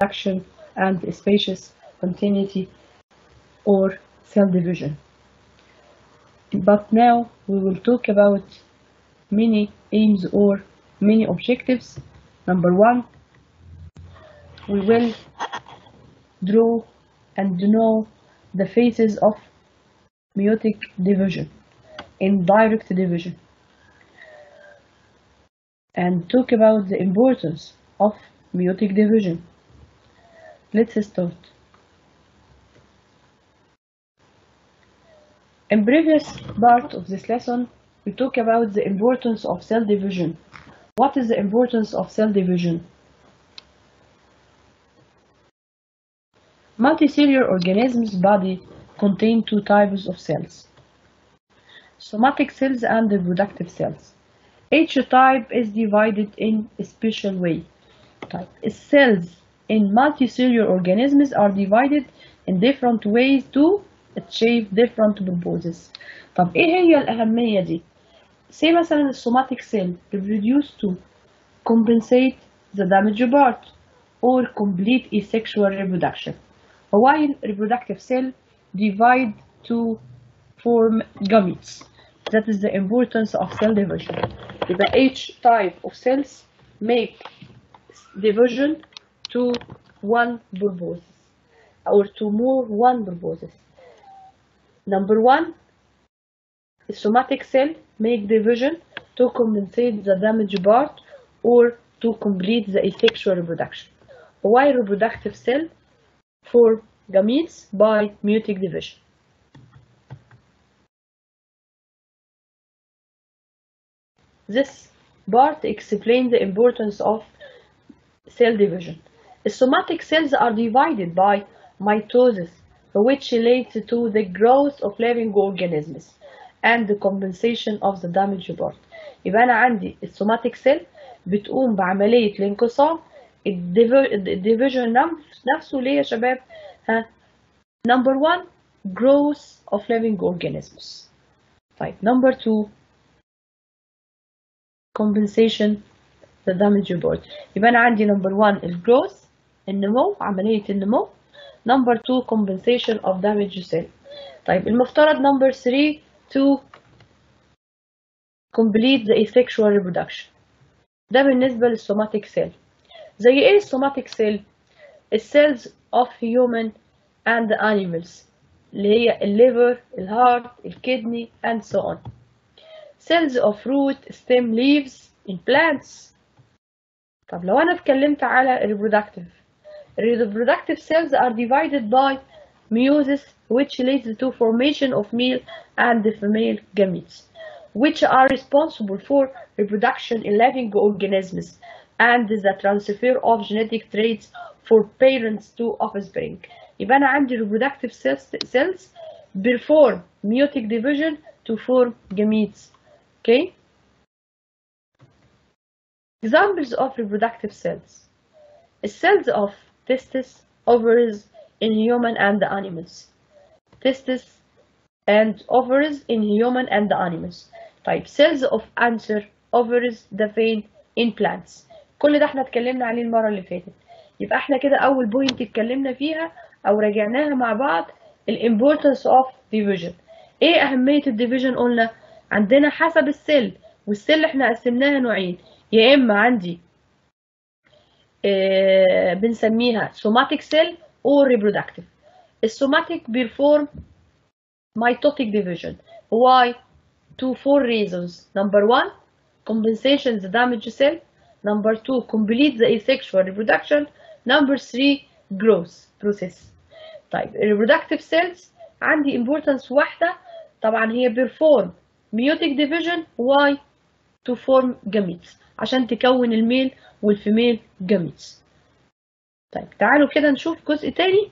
reproduction and spacious continuity or cell division. But now we will talk about many aims or many objectives. Number one, we will draw and know the phases of meiotic division in direct division and talk about the importance of meiotic division. Let's start. In previous part of this lesson, we talk about the importance of cell division. What is the importance of cell division? Multicellular organisms body contain two types of cells. Somatic cells and reproductive cells. Each type is divided in a special way. Type. Cells in multicellular organisms are divided in different ways to achieve different purposes. طب ايه هي الأهمية دي؟ say مثلا السوماتيك cell reproduce to compensate the damaged part or complete asexual reproduction while reproductive cell divide to form gametes that is the importance of cell division يبقى each type of cells make division to one purpose or to more one purposes number one the somatic cell make division to compensate the damaged part or to complete the asexual reproduction while reproductive cell form gametes by meiotic division This part explains the importance of cell division. The somatic cells are divided by mitosis, which leads to the growth of living organisms and the compensation of the damaged part. يبقى أنا عندي السوماتيك سيل بتقوم بعملية الانقسام الديفيجن نفسه ليه يا شباب؟ ها number one growth of living organisms. طيب number two compensation the damage board يبقى أنا عندي number one الجروث النمو عملية النمو number two compensation of damage cell طيب المفترض number three to complete the asexual reproduction ده بالنسبة للسوماتيك سيل زي ايه السوماتيك سيل السيلز of human and animals اللي هي الليفر الهارت الكدني and so on cells of root stem leaves in plants طب لو انا اتكلمت على reproductive reproductive cells are divided by meiosis which leads to formation of male and female gametes which are responsible for reproduction in living organisms and the transfer of genetic traits for parents to offspring يبقى انا عندي reproductive cells perform meiotic division to form gametes Okay? Examples of reproductive cells. Cells of testes, ovaries in human and animals. Testes and ovaries in human and animals. طيب cells of answer, ovaries, the vein in plants. كل ده احنا اتكلمنا عليه المرة اللي فاتت. يبقى احنا كده أول بوينت اتكلمنا فيها أو راجعناها مع بعض ال importance of division. ايه أهمية الديفيجن قلنا؟ عندنا حسب السيل والسيل احنا قسمناها نوعين يا اما عندي اه بنسميها somatic cell or reproductive السوماتيك بيرفورم mitotic division why to four reasons number one compensation the damaged cell number two complete the asexual reproduction number three growth process طيب reproductive cells عندي importance واحدة طبعا هي perform meiotic division why to form gametes عشان تكون الميل والفيميل gametes طيب تعالوا كده نشوف جزء تاني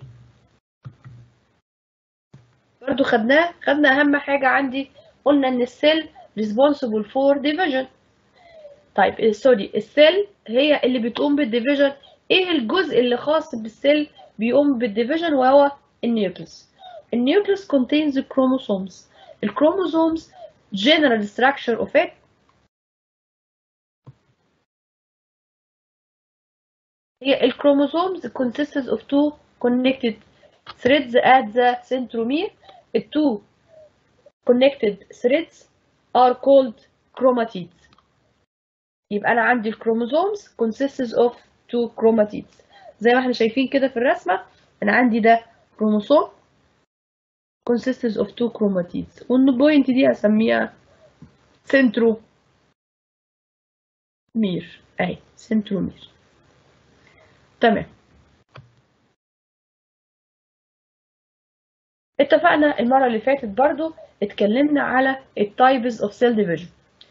برضو خدناه خدنا اهم حاجة عندي قلنا ان السيل responsible for division طيب سوري السيل هي اللي بتقوم بالديفيجن ايه الجزء اللي خاص بالسيل بيقوم بالديفيجن وهو النيوكليس النيوكليس contains chromosomes الكروموسومز general structure of it هي الكروموسومز consists of two connected threads at the centromere the two connected threads are called chromatids يبقى انا عندي الكروموسومز consists of two chromatids زي ما احنا شايفين كده في الرسمه انا عندي ده كروموسوم consists of two chromatids والبوينت دي هسميها سنترو مير اهي سنترومير تمام اتفقنا المرة اللي فاتت برضو اتكلمنا على التايبز اوف سيل ديفيجن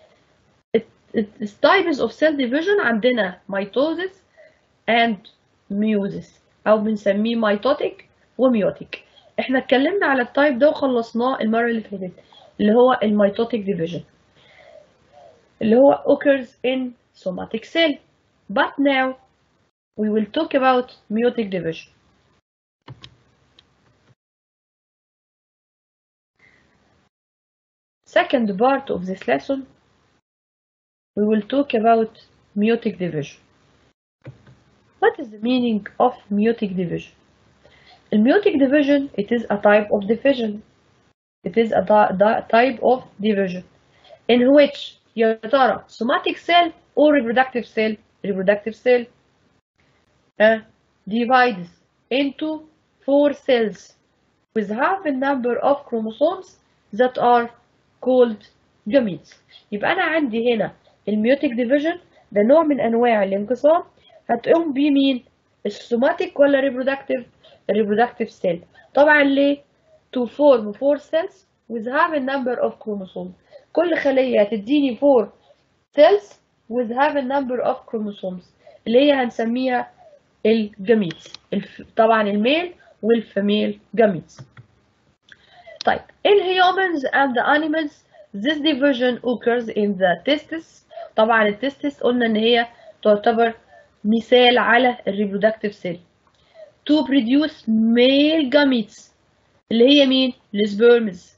التايبز اوف سيل ديفيجن عندنا ميتوزيس اند ميوزيس او بنسميه ميتوتيك وميوتيك احنا اتكلمنا على التايب ده وخلصناه المرة اللي فاتت اللي هو الميتوتيك ديفيجن اللي هو occurs in somatic cell but now we will talk about meiotic division second part of this lesson we will talk about meiotic division what is the meaning of meiotic division الميوتيك division it is a type of division it is a type of division in which يا ترى somatic cell or reproductive cell reproductive cell uh, divides into four cells with half a number of chromosomes that are called gametes يبقى أنا عندي هنا الميوتيك division ده نوع من أنواع الانقسام هتقوم بيه مين؟ السوماتيك ولا reproductive؟ reproductive cell طبعا ليه؟ to form four cells with half a number of chromosomes كل خلية هتديني four cells with half a number of chromosomes اللي هي هنسميها الجميتس الف... طبعا الميل والفيميل جميتس طيب in humans and the animals this division occurs in the testes طبعا التستس قلنا ان هي تعتبر مثال على الريبرودكتيف سيل to produce male gametes اللي هي مين السبرمز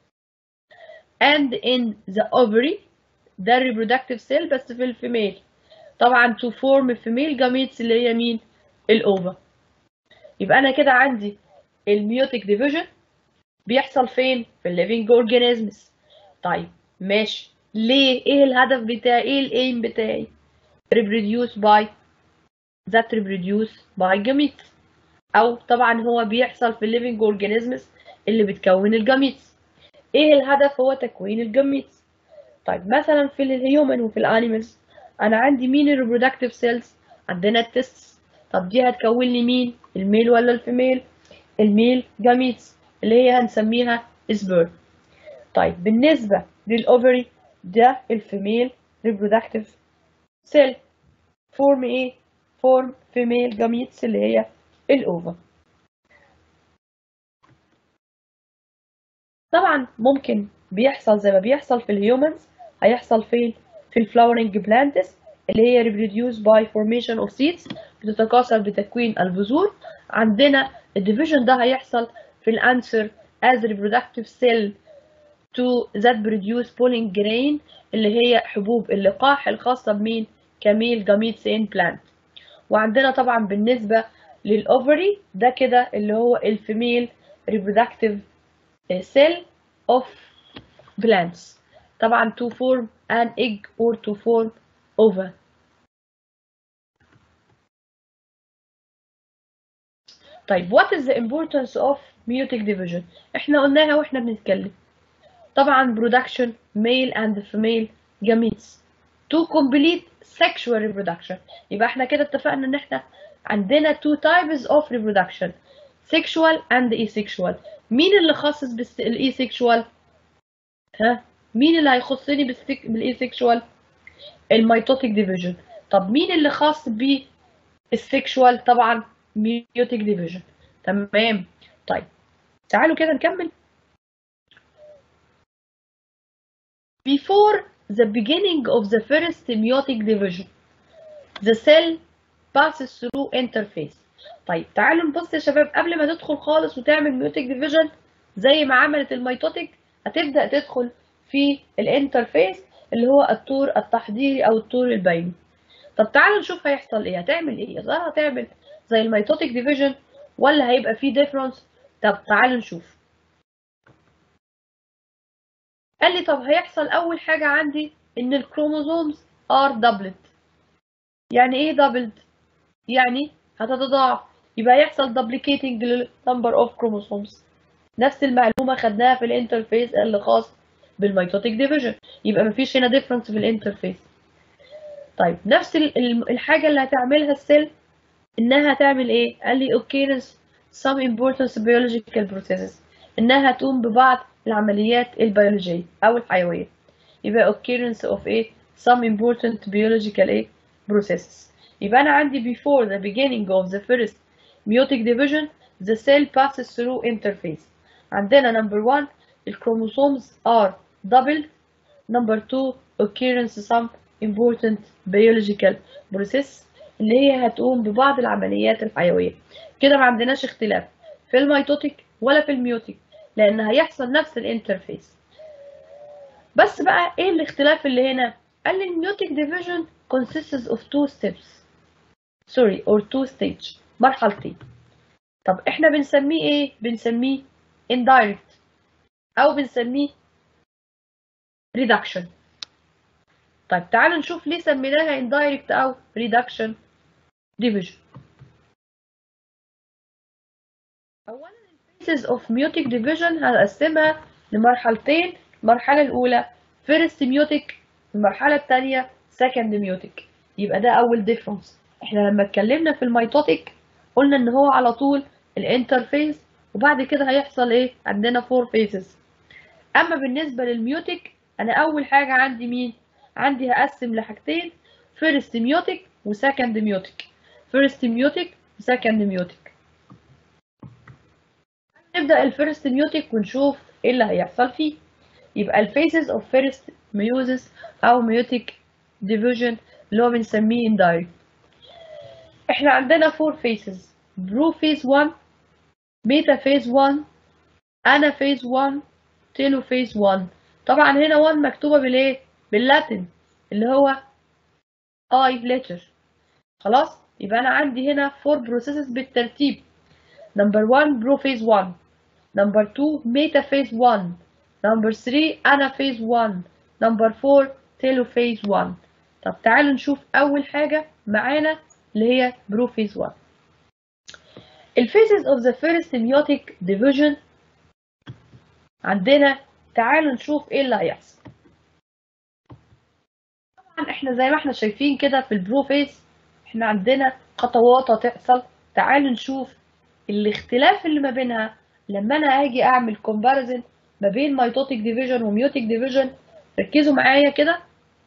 and in the ovary ده reproductive cell بس في الفيميل طبعا to form female gametes اللي هي مين الاوفا يبقى انا كده عندي الميوتيك ديفيجن بيحصل فين في الليفينج اورجانيزمز طيب ماشي ليه ايه الهدف بتاعي ايه الايم بتاعي reproduce by that reproduce by gametes او طبعا هو بيحصل في الليفينج اورجانيزمز اللي بتكون الجاميتس ايه الهدف هو تكوين الجاميتس طيب مثلا في الهيومن وفي الانيمالز انا عندي مين الريبرودكتيف سيلز عندنا التستس طب دي هتكون لي مين الميل ولا الفيميل الميل جاميتس اللي هي هنسميها سبيرم طيب بالنسبة للأوفري ده الفيميل ريبرودكتيف سيل فورم ايه فورم فيميل جاميتس اللي هي الأوفا طبعا ممكن بيحصل زي ما بيحصل في الهيومنز هيحصل فين في الفلاورنج بلانتس اللي هي reproduce by formation of seeds بتتكاثر بتكوين البذور عندنا الديفيجن ده هيحصل في الانسر as reproductive cell to that produce pollen grain اللي هي حبوب اللقاح الخاصة بمين كميل جاميتس in plant وعندنا طبعا بالنسبة للأوفري ده كده اللي هو الفيميل reproductive cell of plants طبعا to form an egg or to form ova طيب what is the importance of meiotic division احنا قلناها واحنا بنتكلم طبعا production male and female gametes to complete sexual reproduction يبقى احنا كده اتفقنا ان احنا عندنا two types of reproduction sexual and asexual مين اللي خاص بالاسexual ها مين اللي هيخصني بالاسexual الميتوتيك ديفيجن طب مين اللي خاص بالسexual طبعا ميوتيك ديفيجن تمام طيب تعالوا كده نكمل before the beginning of the first meiotic division the cell passes through interface طيب تعالوا نبص يا شباب قبل ما تدخل خالص وتعمل ميوتيك ديفيجن زي ما عملت الميتوتيك هتبدأ تدخل في الانترفيس اللي هو الطور التحضيري او الطور البيني طب تعالوا نشوف هيحصل ايه هتعمل ايه يا ترى هتعمل زي الميتوتيك ديفيجن ولا هيبقى فيه ديفرنس طب تعالوا نشوف قال لي طب هيحصل اول حاجه عندي ان الكروموزومز ار دبلت يعني ايه دبلت يعني هتتضاعف يبقى يحصل duplicating number of chromosomes نفس المعلومه خدناها في الانترفيس اللي خاص بالميتوتيك ديفيجن يبقى مفيش هنا difference في الانترفيس طيب نفس الحاجه اللي هتعملها السيل انها هتعمل ايه قال لي occurrence some important biological processes انها تقوم ببعض العمليات البيولوجيه او الحيويه يبقى occurrence of ايه some important biological ايه processes يبقى انا عندي before the beginning of the first meiotic division the cell passes through interface عندنا number one الchromosomes are doubled number two occurrence some important biological process اللي هي هتقوم ببعض العمليات الحيوية كده ما عندناش اختلاف في الميتوتيك ولا في الميوتيك لان هيحصل نفس الانترفيس بس بقى ايه الاختلاف اللي هنا قال لي الميوتيك division consists of two steps sorry or two stage مرحلتين طب احنا بنسميه ايه بنسميه indirect او بنسميه reduction طيب تعالوا نشوف ليه سميناها indirect او reduction division اولا الفيسز of meiotic division هنقسمها لمرحلتين المرحله الاولى first meiotic المرحله الثانيه second meiotic يبقى ده اول difference احنا لما اتكلمنا في الميتوتيك قلنا ان هو على طول الانترفيس وبعد كده هيحصل ايه عندنا فور فيسز اما بالنسبه للميوتيك انا اول حاجه عندي مين عندي هقسم لحاجتين فيرست ميوتيك وسكند ميوتيك فيرست ميوتيك وسكند ميوتيك نبدا الفيرست ميوتيك ونشوف ايه اللي هيحصل فيه يبقى الفيسز اوف فيرست ميوزس او ميوتيك ديفيجن اللي هو بنسميه اندايركت احنا عندنا فور فيسز برو فيز 1 بيتا فيز 1 انا فيز 1 تيلو فيز 1 طبعا هنا 1 مكتوبه بالايه باللاتين اللي هو اي ليتر خلاص يبقى انا عندي هنا 4 بروسيسز بالترتيب نمبر 1 برو فيز 1 نمبر 2 ميتا فيز 1 نمبر 3 انا فيز 1 نمبر 4 تيلو فيز 1 طب تعالوا نشوف اول حاجه معانا اللي هي برو فيز 1 الفيزز of the first meiotic division عندنا تعالوا نشوف ايه اللي هيحصل طبعا احنا زي ما احنا شايفين كده في البرو فيز احنا عندنا خطوات هتحصل تعالوا نشوف الاختلاف اللي ما بينها لما انا اجي اعمل comparison ما بين ميتوتيك ديفيجن وميوتيك ديفيجن ركزوا معايا كده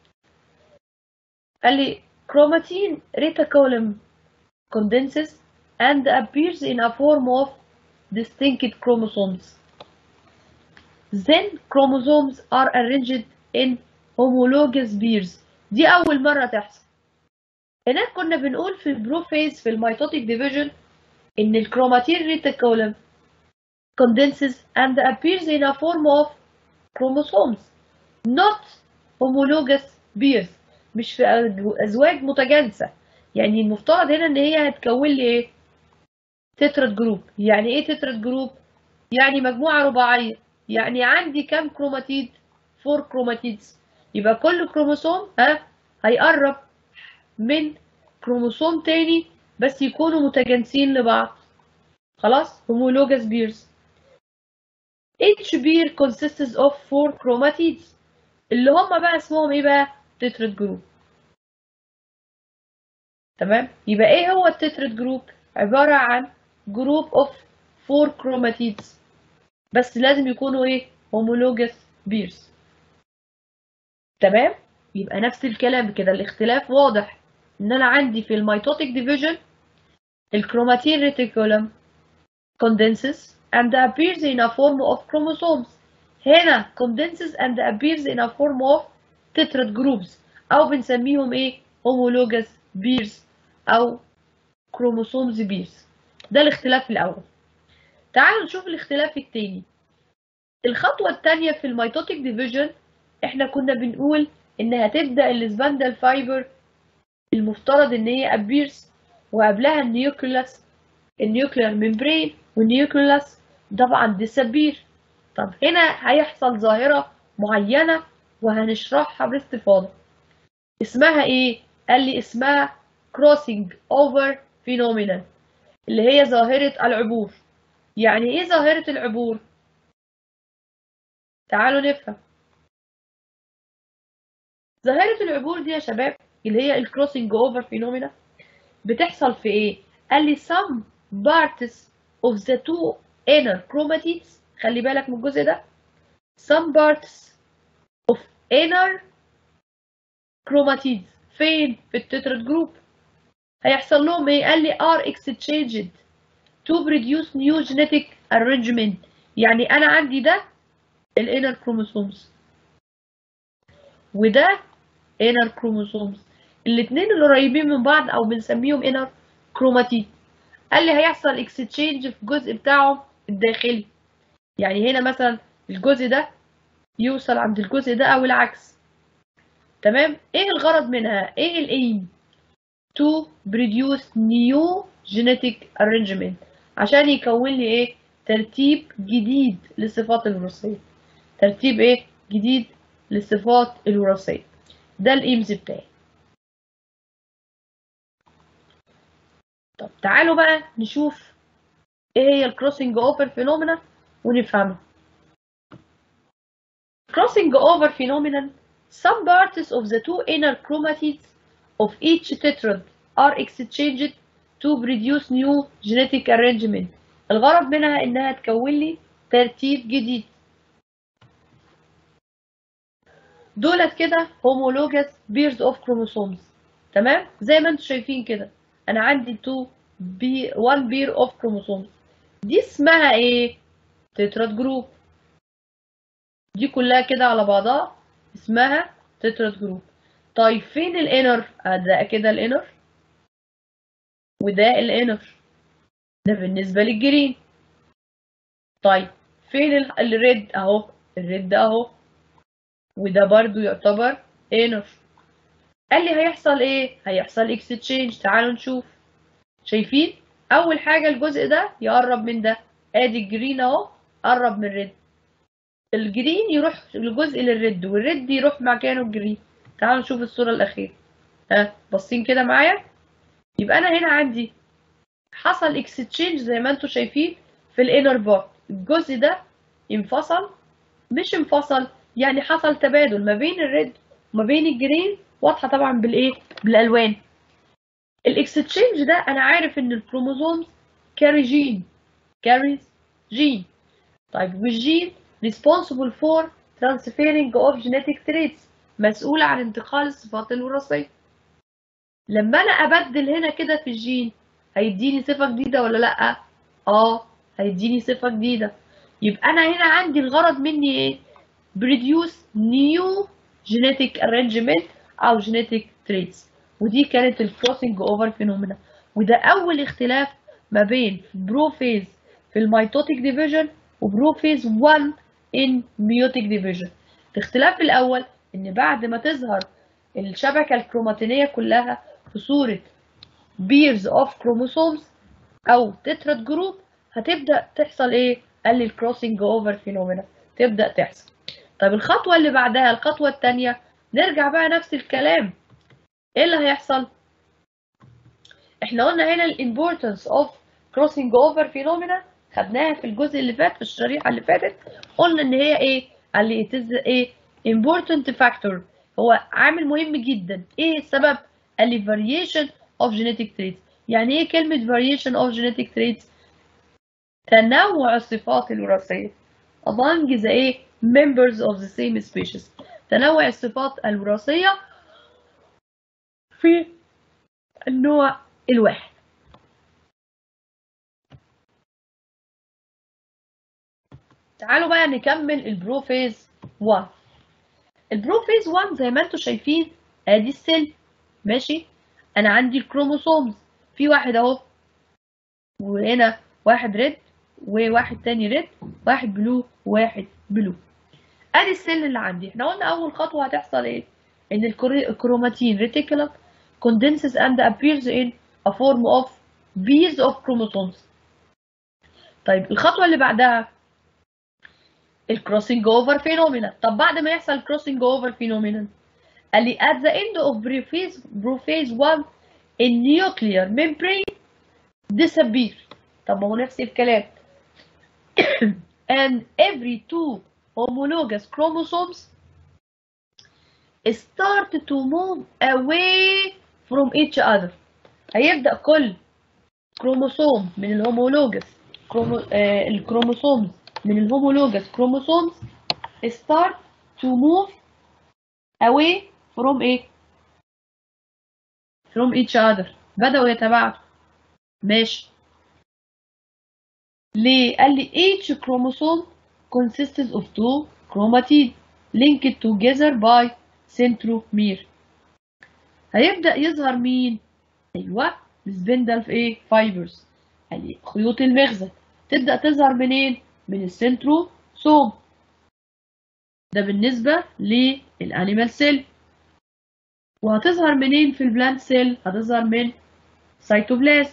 قال لي chromatin reticulum condenses and appears in a form of distinct chromosomes. Then chromosomes are arranged in homologous pairs. دي أول مرة تحصل. هناك كنا بنقول في البروفيز في الميتوتيك ديفيجن إن الكروماتين ريتيكولم condenses and appears in a form of chromosomes not homologous pairs مش في أزواج متجانسة يعني المفترض هنا إن هي هتكون لي إيه؟ تترد جروب يعني ايه تترد جروب يعني مجموعة رباعية يعني عندي كام كروماتيد فور كروماتيدز يبقى كل كروموسوم ها هيقرب من كروموسوم تاني بس يكونوا متجانسين لبعض خلاص homologous pairs each pair consists of four chromatids اللي هم بقى اسمهم ايه بقى تترد جروب تمام يبقى ايه هو التترد جروب عبارة عن جروب اوف فور كروماتيدز بس لازم يكونوا ايه homologous pairs تمام يبقى نفس الكلام كده الاختلاف واضح ان انا عندي في الميتوتيك ديفيجن الكروماتين ريتيكولم condenses and appears in a form of chromosomes هنا condenses and appears in a form of tetrad groups او بنسميهم ايه homologous pairs او chromosomes pairs ده الاختلاف الأول تعالوا نشوف الاختلاف التاني الخطوة التانية في الميتوتيك ديفيجن احنا كنا بنقول انها تبدأ السباندل فايبر المفترض ان هي ابيرس وقبلها النيوكليوس النيوكلير ممبرين والنيوكليوس طبعا disappear طب هنا هيحصل ظاهرة معينة وهنشرحها باستفاضة اسمها ايه؟ قال لي اسمها crossing over phenomenon اللي هي ظاهرة العبور يعني ايه ظاهرة العبور؟ تعالوا نفهم ظاهرة العبور دي يا شباب اللي هي الكروسنج اوفر فينومينا بتحصل في ايه؟ قال لي some parts of the two inner chromatids خلي بالك من الجزء ده some parts of inner chromatids فين؟ في التترد جروب هيحصل لهم ايه؟ قال لي are exchanged to produce new genetic arrangement يعني انا عندي ده الانر كروموسومز وده inner chromosomes الاثنين اللي قريبين من بعض او بنسميهم inner chromatid قال لي هيحصل اكستشينج في الجزء بتاعهم الداخلي يعني هنا مثلا الجزء ده يوصل عند الجزء ده او العكس تمام ايه الغرض منها ايه الايم to produce new genetic arrangement عشان يكون لي ايه ترتيب جديد للصفات الوراثيه ترتيب ايه جديد للصفات الوراثيه ده الايمز بتاعي طب تعالوا بقى نشوف ايه هي الكروسنج اوفر فينومينا ونفهمها crossing over phenomenon some parts of the two inner chromatids of each tetrad are exchanged to produce new genetic arrangement الغرض منها انها تكون لي ترتيب جديد دولت كده homologous pairs of chromosomes تمام زي ما انتم شايفين كده انا عندي 2 بي 1 pair of chromosomes دي اسمها ايه تتراد جروب دي كلها كده على بعضها اسمها تتراد جروب طيب فين الانر ده كده الانر وده الانر ده بالنسبه للجرين طيب فين الريد اهو الريد ده اهو وده برضو يعتبر انر قال لي هيحصل ايه هيحصل اكستشينج تعالوا نشوف شايفين اول حاجه الجزء ده يقرب من ده ادي الجرين اهو قرب من الريد الجرين يروح الجزء للريد والريد يروح مكانه الجرين تعالوا نشوف الصوره الاخيره ها باصين كده معايا يبقى انا هنا عندي حصل اكستشينج زي ما انتم شايفين في الانر بارت الجزء ده انفصل مش انفصل يعني حصل تبادل ما بين الريد وما بين الجرين واضحه طبعا بالايه بالالوان الاكستشينج ده انا عارف ان الكروموزومز كاري جين كاريز جين طيب والجين responsible for transferring of genetic traits مسؤول عن انتقال الصفات الوراثيه لما انا ابدل هنا كده في الجين هيديني صفه جديده ولا لا اه هيديني صفه جديده يبقى انا هنا عندي الغرض مني ايه produce new genetic arrangement او genetic traits ودي كانت الكروسنج اوفر فينومينا وده اول اختلاف ما بين بروفيز في الميتوتيك ديفيجن وبروفيز 1 ان ميوتيك ديفيجن الاختلاف الاول ان بعد ما تظهر الشبكه الكروماتينيه كلها في صوره بيرز اوف كروموسومز او تتراد جروب هتبدا تحصل ايه قال لي الكروسنج اوفر فينومينا تبدا تحصل طيب الخطوه اللي بعدها الخطوه الثانيه نرجع بقى نفس الكلام ايه اللي هيحصل احنا قلنا هنا الامبورتنس اوف كروسنج اوفر فينومينا خدناها في الجزء اللي فات في الشريحه اللي فاتت قلنا ان هي ايه قال لي it is ايه important factor هو عامل مهم جدا ايه السبب قال لي variation of genetic traits يعني ايه كلمه variation of genetic traits تنوع الصفات الوراثيه among the ايه members of the same species تنوع الصفات الوراثيه في النوع الواحد تعالوا بقى نكمل البروفيز 1 البروفيز 1 زي ما انتم شايفين ادي السيل ماشي انا عندي الكروموسومز في واحد اهو وهنا واحد ريد وواحد تاني ريد واحد بلو وواحد بلو ادي السيل اللي عندي احنا قلنا اول خطوه هتحصل ايه ان الكروماتين ريتيكولم condenses and appears in a form of pairs of chromosomes طيب الخطوة اللي بعدها الكروسنج اوفر فينومينا طب بعد ما يحصل الكروسنج اوفر فينومينا قال لي at the end of prophase prophase 1 النيوكلير membrane disappear طب ما هو نفس الكلام and every two homologous chromosomes start to move away from each other هيبدأ كل كروموسوم من الهومولوجس كرومو... آه الكروموسومز من الهومولوجس كروموسومز start to move away from ايه from each other بدأوا يتباعدوا ماشي ليه قال لي each chromosome consists of two chromatid linked together by centromere هيبدأ يظهر مين ايوه السبندل في ايه فايبرز يعني خيوط المغزى تبدأ تظهر منين من السنتروسوم ده بالنسبة للانيمال سيل وهتظهر منين في البلانت سيل هتظهر من سيتوبلازم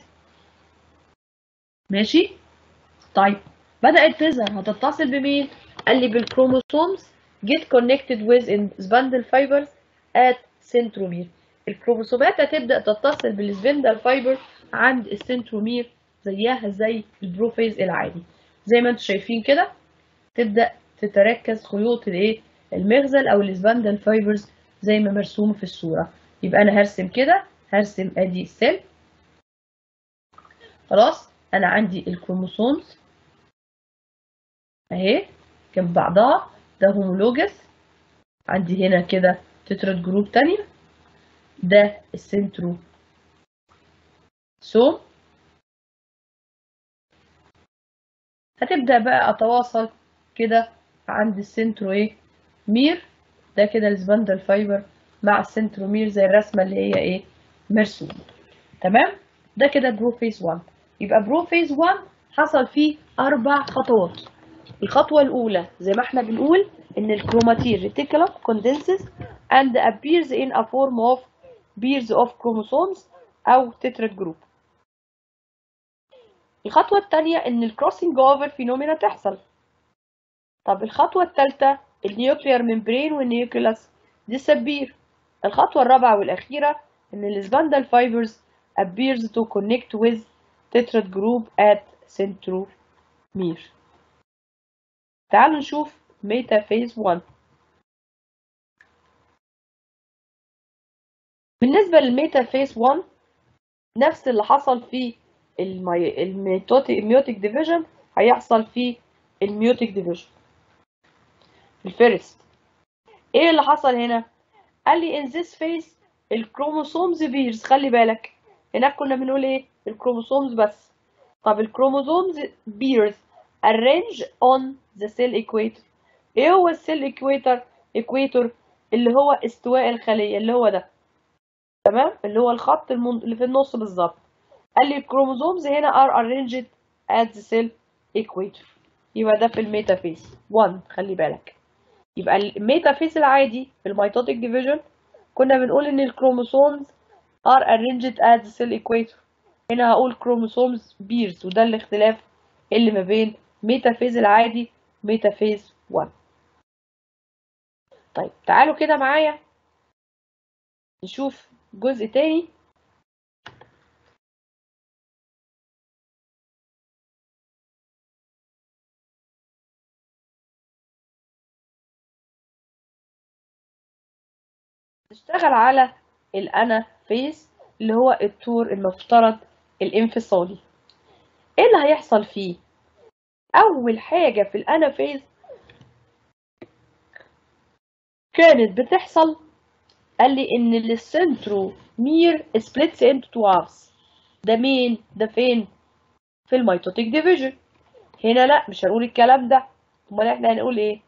ماشي طيب بدأت تظهر هتتصل بمين قال لي بالكروموسومز get connected with in spindle fibers at centromere الكروموسومات هتبدأ تتصل بالسبندل فايبر عند السنترومير زيها زي البروفيز العادي زي ما انتم شايفين كده تبدأ تتركز خيوط الايه المغزل او السبندل فايبرز زي ما مرسوم في الصورة يبقى انا هرسم كده هرسم ادي السيل خلاص انا عندي الكروموسومز اهي جنب بعضها ده هومولوجس عندي هنا كده تترد جروب تانية ده السنترو سوم هتبدأ بقى أتواصل كده عند السنترو ايه مير ده كده السبندل فايبر مع السنترومير زي الرسمة اللي هي ايه مرسوم تمام ده كده بروفيز 1 يبقى بروفيز 1 حصل فيه أربع خطوات الخطوة الأولى زي ما احنا بنقول إن الكروماتين ريتيكولم condenses and appears in a form of pairs of chromosomes أو tetrad group. الخطوة الثانية إن الكروسنج اوفر فينومينا تحصل. طب الخطوة الثالثة النيوكلير ممبرين والنيوكليوس disappear. الخطوة الرابعة والأخيرة إن السبندل fibers appears to connect with tetrad group at centromere. تعالوا نشوف ميتا فيز 1 بالنسبة للميتا فيز 1 نفس اللي حصل في الميوتيك ديفيجن هيحصل في الميوتيك ديفيجن الفيرست ايه اللي حصل هنا قال لي in this phase الكروموسومز بيرز خلي بالك هناك كنا بنقول ايه الكروموسومز بس طب الكروموسومز بيرز arrange on the cell equator ايه هو السيل equator equator اللي هو استواء الخلية اللي هو ده تمام اللي هو الخط المن... اللي في النص بالظبط قال لي الكروموسومز هنا are arranged at the cell equator يبقى ده في الميتافيز 1 خلي بالك يبقى الميتافيز العادي في الميتوتيك ديفيجن كنا بنقول ان الكروموسومز are arranged at the cell equator هنا هقول كروموسومز بيرز وده الاختلاف اللي ما بين ميتافيز العادي ميتافيز 1 طيب تعالوا كده معايا نشوف جزء تاني نشتغل على الأنا فيز اللي هو الطور المفترض الانفصالي ايه اللي هيحصل فيه اول حاجه في الأنا فيز كانت بتحصل قال لي ان السنترو مير سبليتس انتو تو هافز ده مين ده فين في الميتوتيك ديفيجن هنا لا مش هنقول الكلام ده امال احنا هنقول ايه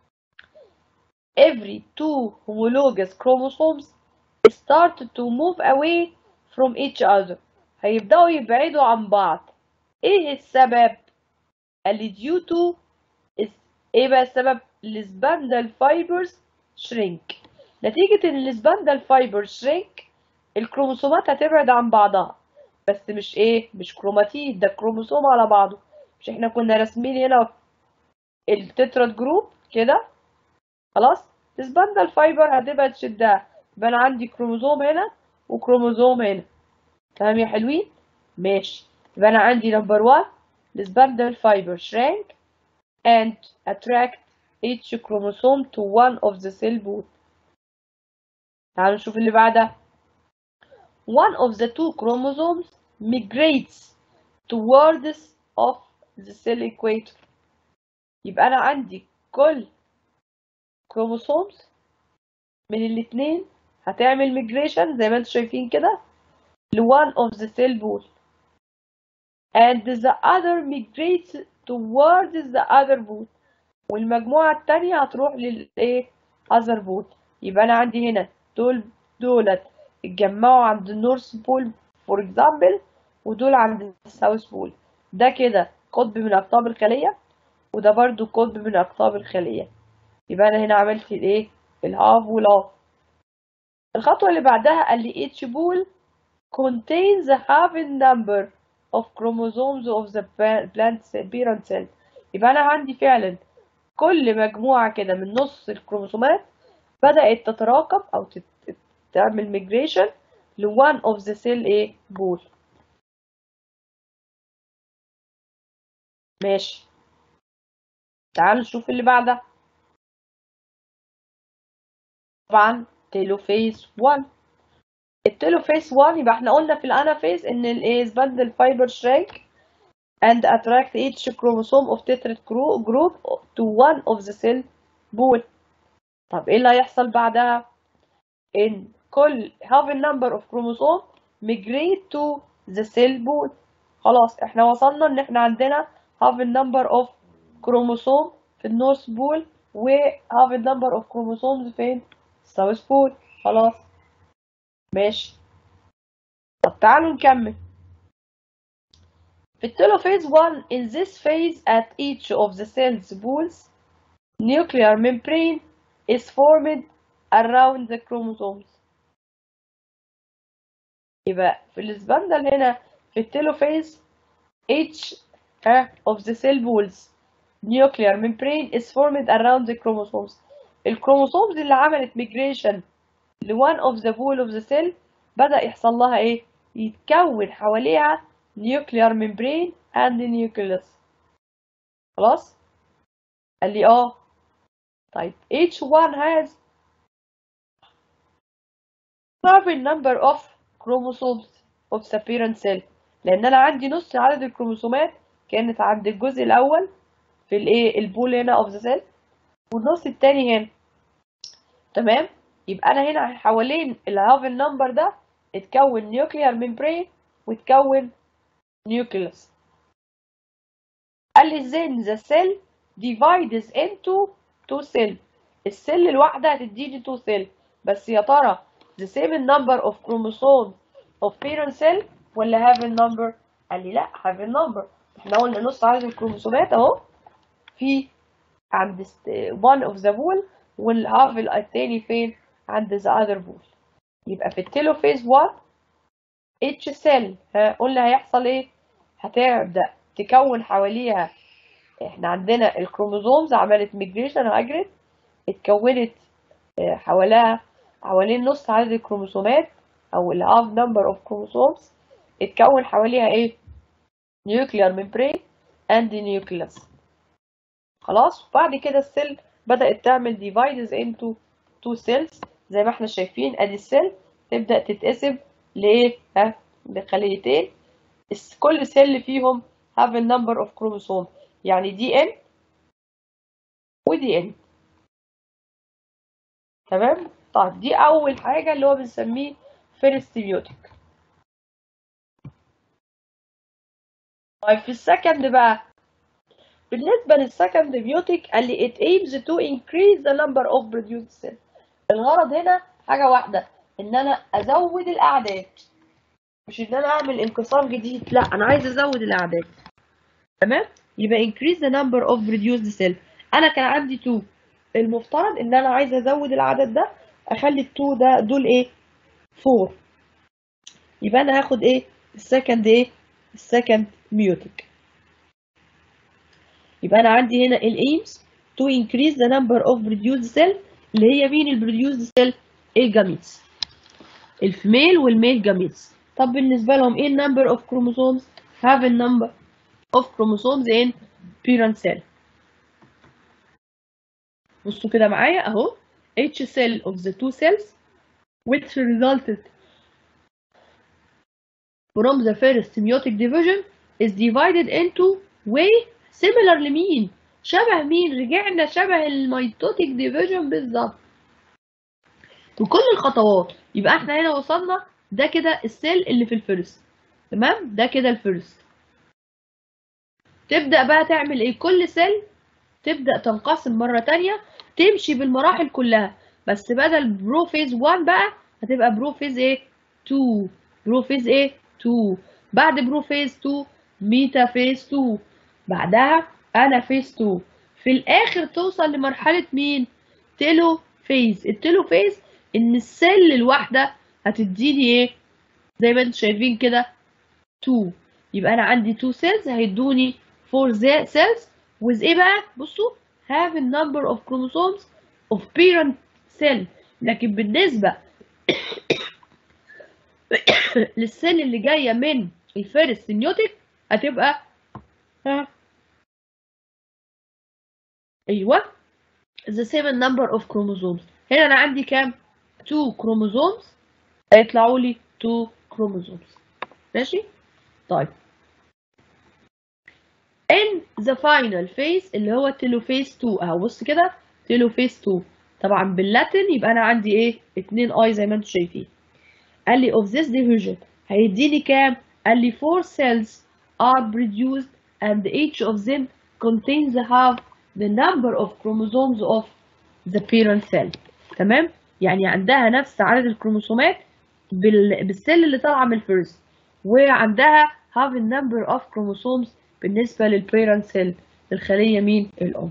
every two homologous chromosomes start to move away from each other هيبدأوا يبعدوا عن بعض ايه السبب قال لي due to ايه بقى السبب السباندل fibers shrink نتيجة ان السباندل fibers shrink الكروموسومات هتبعد عن بعضها بس مش ايه مش كروماتيد ده كروموسوم على بعضه مش احنا كنا راسمين هنا التتراد جروب كده خلاص السباندل فايبر هتبقى تشدها يبقى انا عندي كروموسوم هنا وكروموسوم هنا تمام يا حلوين ماشي يبقى انا عندي نمبر 1 السباندل fiber shrank and attract each chromosome to one of the cell wall تعالوا نشوف اللي بعدها one of the two chromosomes migrates towards of the cell equator يبقى انا عندي كل chromosomes من الاتنين هتعمل migration زي ما انتم شايفين كده ل one of the cell wall and the other migrates towards the other pole والمجموعة التانية هتروح للايه other pole يبقى أنا عندي هنا دول دولت اتجمعوا عند النورث بول فور اكزامبل ودول عند الساوث بول ده كده قطب من أقطاب الخلية وده برضو قطب من أقطاب الخلية يبقى أنا هنا عملت الايه الهاف والهاف الخطوة اللي بعدها قال لي each ball contains a half number of chromosomes of the plant parent cell يبقى أنا عندي فعلا كل مجموعة كده من نص الكروموسومات بدأت تتراكم أو تت... تعمل migration ل one of the cell ايه بول ماشي تعالوا نشوف اللي بعدها طبعا تيلوفيز 1 التيلوفيز 1 يبقى احنا قلنا في الانافيز ان الايه بندل فايبر shrink and attract each chromosome of tetrad group to one of the cell ball طب ايه اللي هيحصل بعدها ان كل half a number of chromosome migrate to the cell ball خلاص احنا وصلنا ان احنا عندنا half a number of chromosome في النورث بول و half a number of chromosomes فين الساوث بول خلاص ماشي طب تعالوا نكمل في التلوفيز 1 in this phase at each of the cells pools nuclear membrane is formed around the chromosomes يبقى في السبندل هنا في التلوفيز each of the cell pools nuclear membrane is formed around the chromosomes الكروموسومز اللي عملت migration ل one of the pole of the cell بدأ يحصل لها ايه يتكون حواليها nuclear membrane and nucleus خلاص قال لي اه طيب each one has certain number of chromosomes of the parent cell لان انا عندي نص عدد الكروموسومات كانت عند الجزء الاول في الايه البول هنا of the cell والنص التاني هنا تمام يبقى انا هنا حوالين الهاف النمبر ده اتكون نيوكليار ميمبرين وتكون نيوكليوس قال لي ازاي ان ذا سيل divides into two cell السيل الواحده هتديني two cell بس يا ترى the same number of chromosomes of parent cell ولا have a number قال لي لا have a number احنا قلنا نص عدد الكروموسومات اهو في عند one of the wall والهاف التاني فين عند the other wall يبقى في التيلوفيز 1 اتش سيل قلنا هيحصل ايه هتبدا تكون حواليها احنا عندنا الكروموزومز عملت ميجريشن هاجرت اتكونت حواليها حوالين نص عدد الكروموسومات او الهاف نمبر اوف كروموسومز اتكون حواليها ايه نيوكليار ميمبرين اند نيوكليوس خلاص وبعد كده السيل بدأت تعمل divides into two cells زي ما احنا شايفين ادي السيل تبدأ تتقسم لايه ها لخليتين كل سيل فيهم have a number of chromosome يعني دي ان ودي ان تمام طيب دي اول حاجه اللي هو بنسميه فيرست بيوتيك طيب في السكند بقى بالنسبة للسكند بيوتيك قال لي it aims to increase the number of produced cells الغرض هنا حاجة واحدة إن أنا أزود الأعداد مش إن أنا أعمل انقسام جديد لا أنا عايز أزود الأعداد تمام يبقى increase the number of produced cells أنا كان عندي 2 المفترض إن أنا عايز أزود العدد ده أخلي ال 2 ده دول إيه 4 يبقى انا هاخد ايه السكند ايه السكند ميوتك يبقى انا عندي هنا الايمز to increase the number of produced cell اللي هي مين البروديوسد سيل الجاميتس الفيميل والميل جاميتس طب بالنسبه لهم ايه النمبر اوف chromosomes have a number of chromosomes in parent cell بصوا كده معايا اهو each cell of the two cells which resulted from the first meiotic division is divided into way similar لمين شبه مين رجعنا شبه الميتوتيك ديفيجن بالظبط وكل الخطوات يبقى احنا هنا وصلنا ده كده السيل اللي في الفيرست تمام ده كده الفيرست تبدأ بقى تعمل ايه كل سيل تبدأ تنقسم مرة تانية تمشي بالمراحل كلها بس بدل بروفيز 1 بقى هتبقى بروفيز ايه 2 بروفيز ايه 2 بعد بروفيز 2 ميتا فيز 2 بعدها انا فيز 2 في الاخر توصل لمرحله مين تيلو فيز التيلو فيز ان السيل الواحده هتديني ايه زي ما انتم شايفين كده 2 يبقى انا عندي 2 سيلز هيدوني 4 سيلز with ايه بقى بصوا have a number of chromosomes of parent cell لكن بالنسبه للسيل اللي جايه من الفيرست سيميوتيك هتبقى ها ايوه the same number of chromosomes هنا انا عندي كام 2 chromosomes هيطلعوا لي 2 chromosomes ماشي طيب in the final phase اللي هو telophase 2 اهو بص كده telophase 2 طبعا باللاتين يبقى انا عندي ايه 2 اي زي ما انتم شايفين قال لي of this division هيديني كام قال لي 4 cells are produced and each of them contains half the number of chromosomes of the parent cell تمام يعني عندها نفس عدد الكروموسومات بال... بالسيل اللي طالعه من الفيرست وعندها half the number of chromosomes بالنسبه للبيرنت سيل الخليه مين الام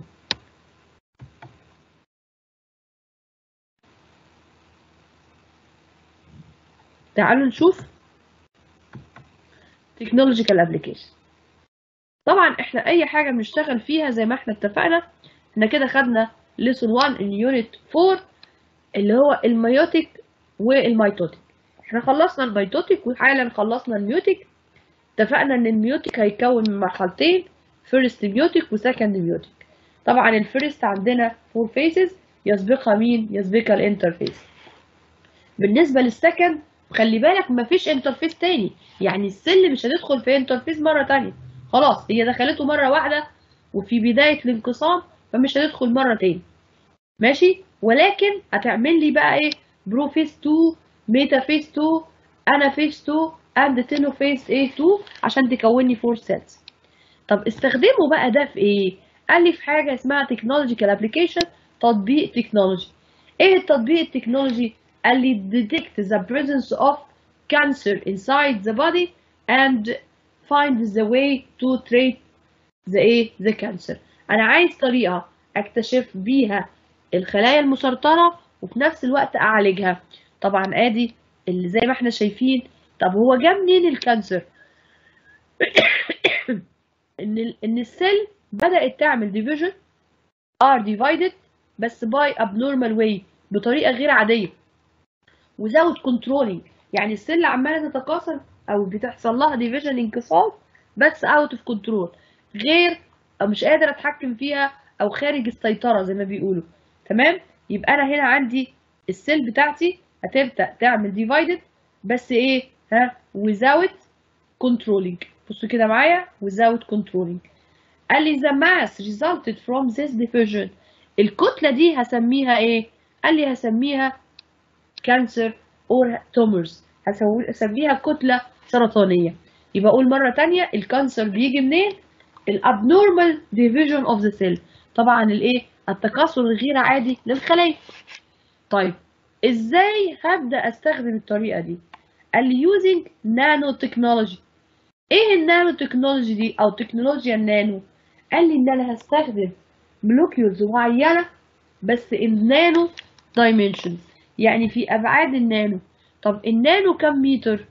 تعالوا نشوف technological application طبعا احنا اي حاجه بنشتغل فيها زي ما احنا اتفقنا احنا كده خدنا lesson 1 in unit 4 اللي هو الميوتيك والميتوتيك احنا خلصنا الميتوتيك وحالا خلصنا الميوتيك اتفقنا ان الميوتيك هيتكون من مرحلتين فيرست ميوتيك وسكند ميوتيك طبعا الفيرست عندنا فور فيسز يسبقها مين يسبقها الانترفيس بالنسبه للسكند خلي بالك مفيش انترفيس تاني يعني السل مش هتدخل في انترفيس مره تانية خلاص هي دخلته مره واحده وفي بدايه الانقسام فمش هتدخل مره تاني ماشي ولكن هتعمل لي بقى ايه بروفيس 2 ميتا فيس 2 انا فيس 2 اند تيلو فيس ايه 2 عشان تكون لي 4 سيلز طب استخدمه بقى ده في ايه قال لي في حاجه اسمها تكنولوجيكال ابلكيشن تطبيق تكنولوجي ايه التطبيق التكنولوجي قال لي detect the presence of cancer inside the body and find the way to treat the ايه the cancer انا عايز طريقه اكتشف بيها الخلايا المسرطنه وفي نفس الوقت اعالجها طبعا ادي اللي زي ما احنا شايفين طب هو جه منين الكانسر ان ال ان السيل بدات تعمل ديفيجن are divided بس by abnormal way بطريقه غير عاديه without controlling يعني السيل عماله تتكاثر او بتحصل لها ديفيجن انقسام بس out of control غير او مش قادر اتحكم فيها او خارج السيطره زي ما بيقولوا تمام يبقى انا هنا عندي السيل بتاعتي هتبدا تعمل ديفايدد بس ايه ها without controlling بصوا كده معايا without controlling قال لي the mass resulted from this division الكتله دي هسميها ايه قال لي هسميها cancer or tumors هسميها كتله سرطانيه يبقى اقول مره تانية الكانسر بيجي منين الابنورمال division of the cell طبعا الايه التكاثر الغير عادي للخلايا طيب ازاي هبدا استخدم الطريقه دي قال لي using nano technology ايه النانو تكنولوجي دي او تكنولوجيا النانو قال لي ان انا هستخدم مولكيولز معينه بس النانو دايمنشنز يعني في ابعاد النانو طب النانو كم متر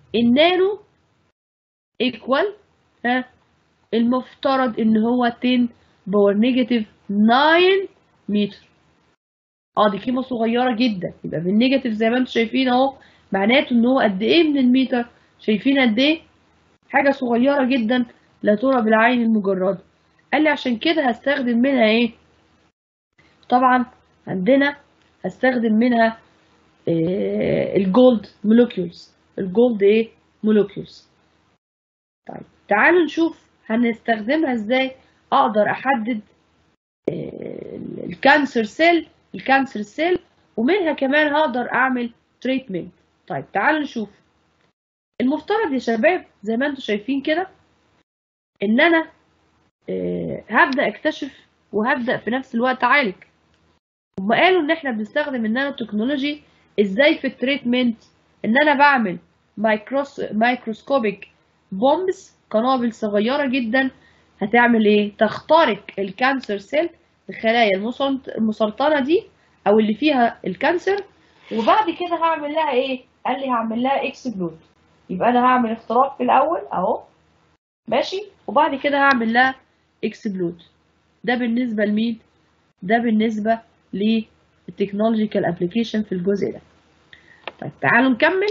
النانو ايكوال ها المفترض ان هو 10 باور نيجاتيف 9 متر اه دي قيمه صغيره جدا يبقى بالنيجاتيف زي ما انتم شايفين اهو معناته ان هو قد ايه من المتر شايفين قد ايه حاجه صغيره جدا لا ترى بالعين المجرده قال لي عشان كده هستخدم منها ايه طبعا عندنا هستخدم منها إيه الجولد مولكيولز الجولد ايه مولكيولز طيب تعالوا نشوف هنستخدمها ازاي اقدر احدد إيه الكانسر سيل الكانسر سيل ومنها كمان هقدر اعمل تريتمنت طيب تعالوا نشوف المفترض يا شباب زي ما انتم شايفين كده ان انا إيه هبدا اكتشف وهبدا في نفس الوقت اعالج هم قالوا ان احنا بنستخدم النانو تكنولوجي ازاي في التريتمنت ان انا بعمل مايكروس مايكروسكوبيك بومبس قنابل صغيره جدا هتعمل ايه تخترق الكانسر سيل الخلايا المسرطنه دي او اللي فيها الكانسر وبعد كده هعمل لها ايه قال لي هعمل لها اكسبلود يبقى انا هعمل اختراق في الاول اهو ماشي وبعد كده هعمل لها اكسبلود ده بالنسبه لمين ده بالنسبه للتكنولوجيكال ابلكيشن في الجزء ده طيب تعالوا نكمل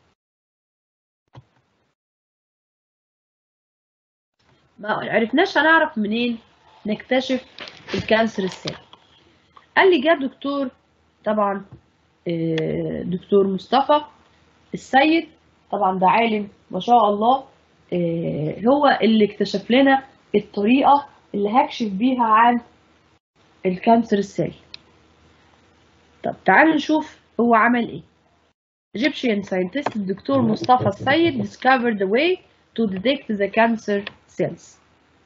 ما عرفناش هنعرف منين نكتشف الكانسر السيل قال لي جه دكتور طبعا دكتور مصطفى السيد طبعا ده عالم ما شاء الله هو اللي اكتشف لنا الطريقة اللي هكشف بيها عن الكانسر السيل طب تعالوا نشوف هو عمل ايه Egyptian scientist الدكتور مصطفى السيد discovered the way to detect the cancer cells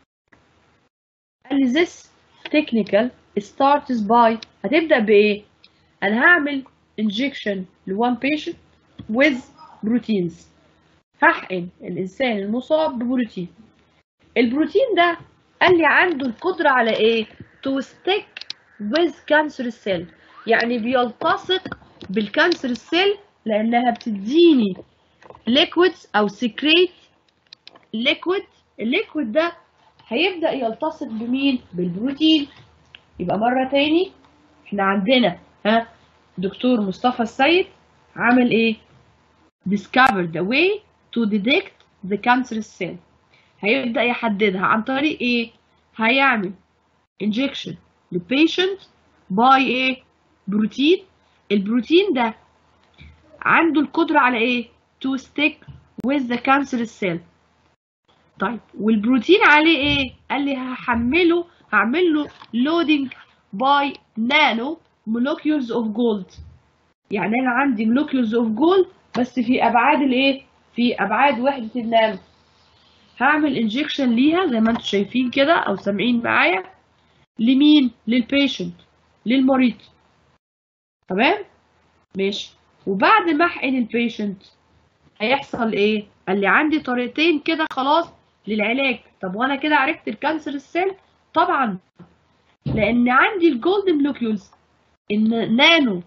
قال لي this technical starts by هتبدأ بإيه؟ أنا هعمل injection لone patient with proteins هحقن الإنسان المصاب ببروتين البروتين ده قال لي عنده القدرة على إيه؟ to stick with cancer cell يعني بيلتصق بالكانسر سيل لأنها بتديني liquids أو secrete liquid الليكويد ده هيبدأ يلتصق بمين؟ بالبروتين يبقى مرة تاني احنا عندنا ها دكتور مصطفى السيد عامل ايه؟ discover the way to detect the cancer cell هيبدأ يحددها عن طريق ايه؟ هيعمل injection للبيشنت باي ايه؟ بروتين البروتين ده عنده القدرة على ايه؟ to stick with the cancer cell طيب والبروتين عليه ايه؟ قال لي هحمله هعمل له loading by nano molecules of gold يعني انا عندي molecules of gold بس في ابعاد الايه؟ في ابعاد وحدة النانو هعمل انجكشن ليها زي ما انتم شايفين كده او سامعين معايا لمين؟ للبيشنت للمريض تمام؟ ماشي وبعد ما احقن البيشنت هيحصل ايه؟ قال لي عندي طريقتين كده خلاص للعلاج طب وانا كده عرفت الكانسر السيل طبعا لان عندي الجولد مولكيولز ان نانو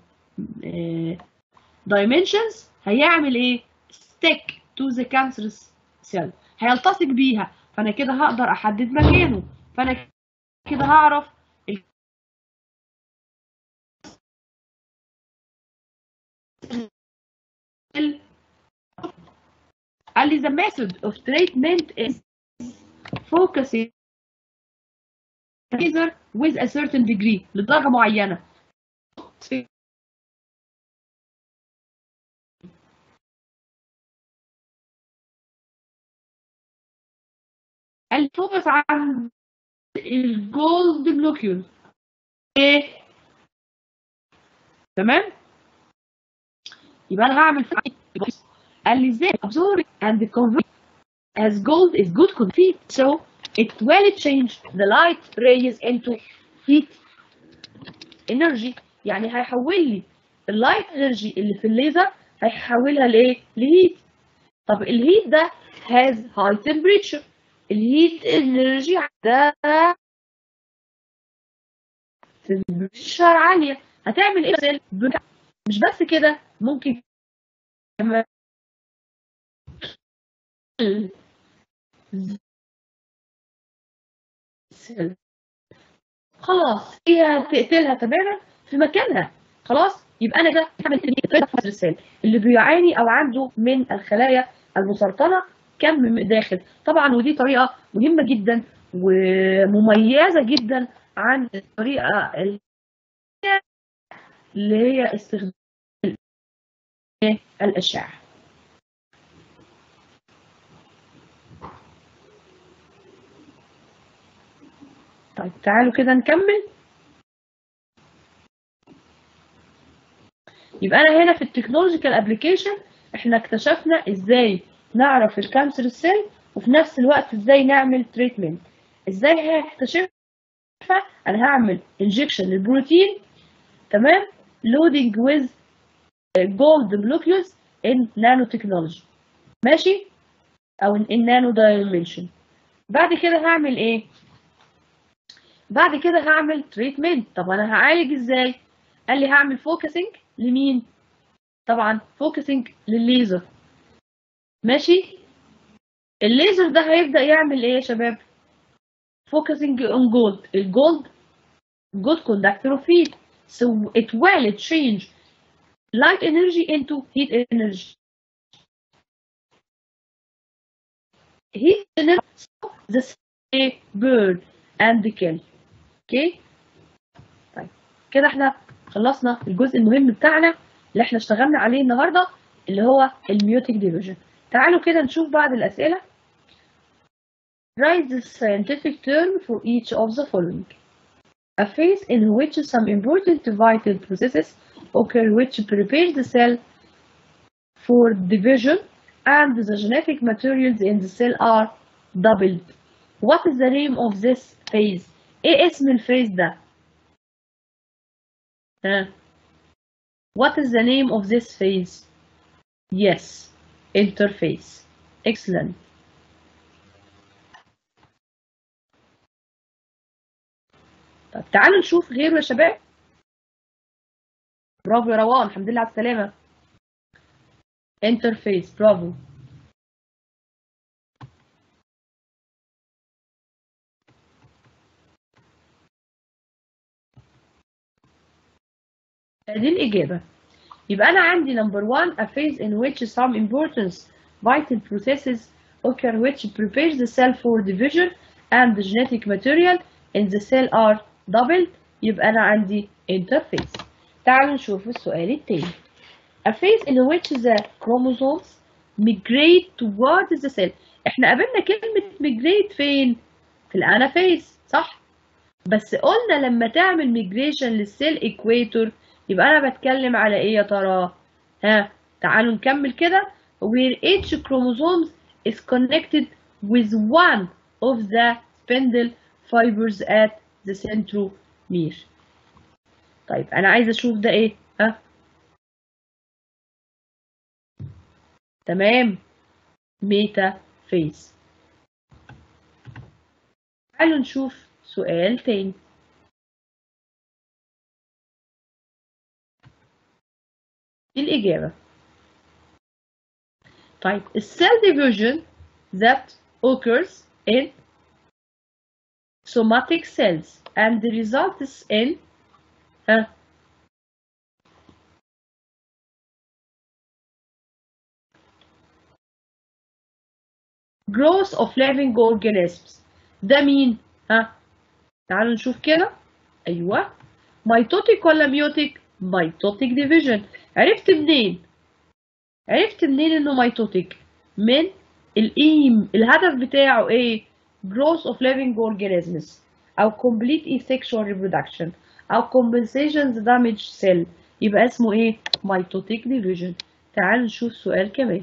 دايمنشنز هيعمل ايه ستيك تو ذا كانسر سيل هيلتصق بيها فانا كده هقدر احدد مكانه فانا كده هعرف قال لي the method of treatment is focusing laser with a certain degree لدرجة معينة الفوكس عن الجولد بلوكيول ايه تمام يبقى انا هعمل قال لي ازاي absorb and convert as gold is good confit so it will change the light rays into heat energy يعني هيحول لي اللايت انرجي اللي في الليزر هيحولها لايه لهيت طب الهيت ده has high temperature الهيت انرجي ده temperature عالية هتعمل ايه مش بس كده ممكن كمان خلاص هي تقتلها تماما في مكانها خلاص يبقى انا كده هعمل الرسالة اللي بيعاني او عنده من الخلايا المسرطنه كم داخل طبعا ودي طريقه مهمه جدا ومميزه جدا عن الطريقه اللي هي استخدام الاشعه طيب تعالوا كده نكمل يبقى انا هنا في التكنولوجيكال ابلكيشن احنا اكتشفنا ازاي نعرف الكانسر سيل وفي نفس الوقت ازاي نعمل تريتمنت ازاي هكتشفها انا هعمل انجكشن للبروتين تمام لودنج ويز جولد مولكيولز ان نانو تكنولوجي ماشي او ان نانو دايمنشن بعد كده هعمل ايه بعد كده هعمل تريتمنت طب انا هعالج ازاي قال لي هعمل فوكسنج لمين طبعا فوكسنج للليزر ماشي الليزر ده هيبدأ يعمل ايه يا شباب focusing on gold الجولد good conductor of heat so it will change light energy into heat energy heat energy so the same burn and kill اوكي طيب كده احنا خلصنا الجزء المهم بتاعنا اللي احنا اشتغلنا عليه النهارده اللي هو الميوتيك ديفيجن تعالوا كده نشوف بعض الأسئلة Write the scientific term for each of the following. A phase in which some important vital processes occur which prepares the cell for division and the genetic materials in the cell are doubled. What is the name of this phase? ايه اسم الفيز ده؟ ها What is the name of this phase? Yes, interface. Excellent. طب تعالوا نشوف غيره يا شباب. برافو يا روان الحمد لله على السلامة. interface برافو. دي الإجابة. يبقى أنا عندي number one a phase in which some important vital processes occur which prepares the cell for division and the genetic material in the cell are doubled يبقى أنا عندي interface. تعالوا نشوف السؤال التاني. A phase in which the chromosomes migrate towards the cell. احنا قابلنا كلمة migrate فين؟ في الانافيز صح؟ بس قلنا لما تعمل migration للسيل equator يبقى انا بتكلم على ايه يا ترى ها تعالوا نكمل كده where each chromosome is connected with one of the spindle fibers at the centromere طيب انا عايزه اشوف ده ايه ها تمام ميتا فيز تعالوا نشوف سؤال تاني الإجابة طيب cell division that occurs in somatic cells and results in ها growth of living organisms ده مين ها تعالوا نشوف كده ايوه ميتوتيك ولا ميوتيك ميتوتيك ديفيجن عرفت منين عرفت منين انه ميتوتيك من الايم الهدف بتاعه ايه growth of living organisms او complete asexual reproduction او compensations damage cell يبقى اسمه ايه mitotic division تعال نشوف سؤال كمان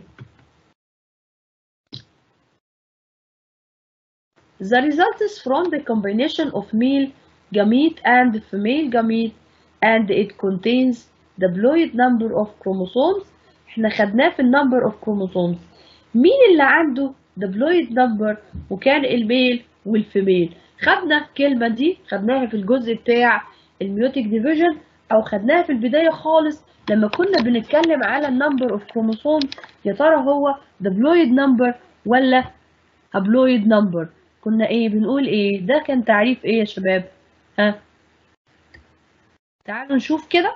The result is from the combination of male gamete and female gamete and it contains the diploid number of chromosomes احنا خدناه في النمبر of chromosomes مين اللي عنده diploid number وكان الميل والفيميل خدنا الكلمة دي خدناها في الجزء بتاع الميوتيك ديفيجن او خدناها في البداية خالص لما كنا بنتكلم على النمبر اوف كروموسوم يا ترى هو diploid number ولا هابلويد نمبر كنا ايه بنقول ايه ده كان تعريف ايه يا شباب ها تعالوا نشوف كده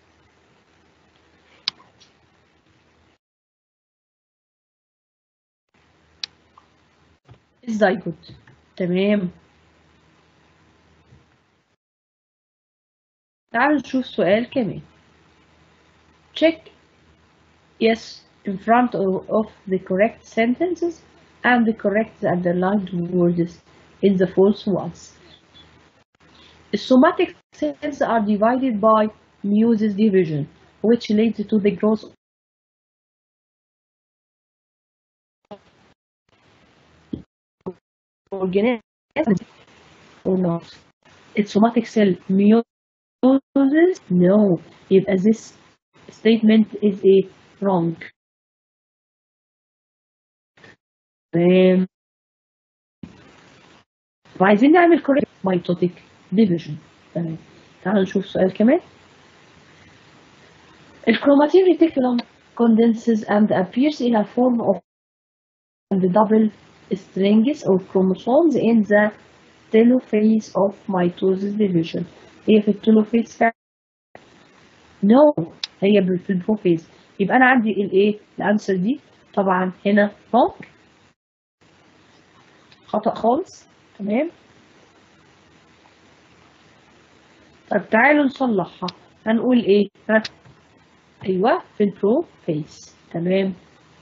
الزيجوت تمام تعالوا نشوف سؤال كمان check yes in front of, of the correct sentences and the correct underlined words in the false ones. The somatic cells are divided by meiosis division, which leads to the growth organism or not. It's somatic cell meiosis? No. يبقى this statement is a wrong. تمام وعايزين نعمل correct mitotic division تمام تعالوا نشوف سؤال كمان الكروماتين reticulum condenses and appears in a form of the double strings of chromosomes in the telophase of mitosis division هي في التلوفيز فعلا no هي في البروفيز يبقى انا عندي الايه الانسر دي طبعا هنا wrong خطأ خالص تمام طب تعالوا نصلحها هنقول ايه ها ايوه في البرو فيس تمام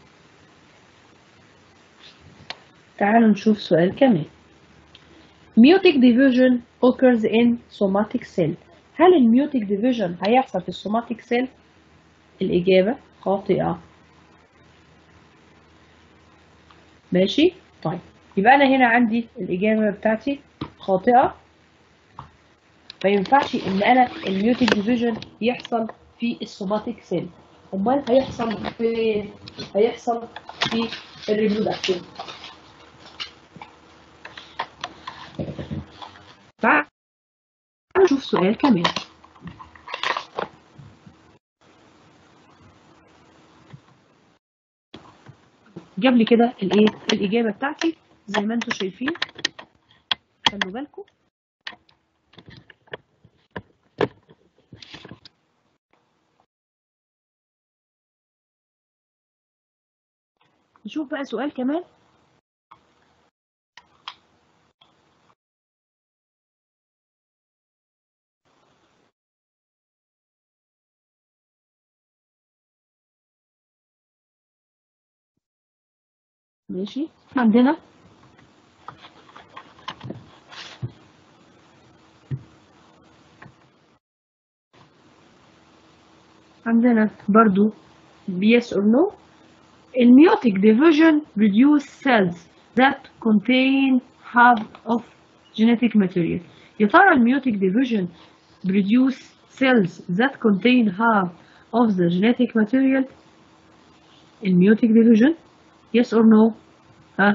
تعالوا نشوف سؤال كمان Meiotic division occurs in somatic cell هل الميوتيك ديفيجن هيحصل في السوماتيك سيل الإجابة خاطئة ماشي طيب يبقى أنا هنا عندي الإجابة بتاعتي خاطئة ما ينفعش إن أنا الميوتيك ديفيجن يحصل في السوماتيك سيل أمال هيحصل في هيحصل في الريبرودكتيف تعال نشوف سؤال كمان جاب لي كده الايه الاجابه بتاعتي زي ما انتم شايفين خلوا بالكم نشوف بقى سؤال كمان ماشي عندنا عندنا برضو yes or no الميوتيك division reduce cells that contain half of genetic material يا ترى الميوتيك division produce cells that contain half of the genetic material الميوتيك division yes or no ها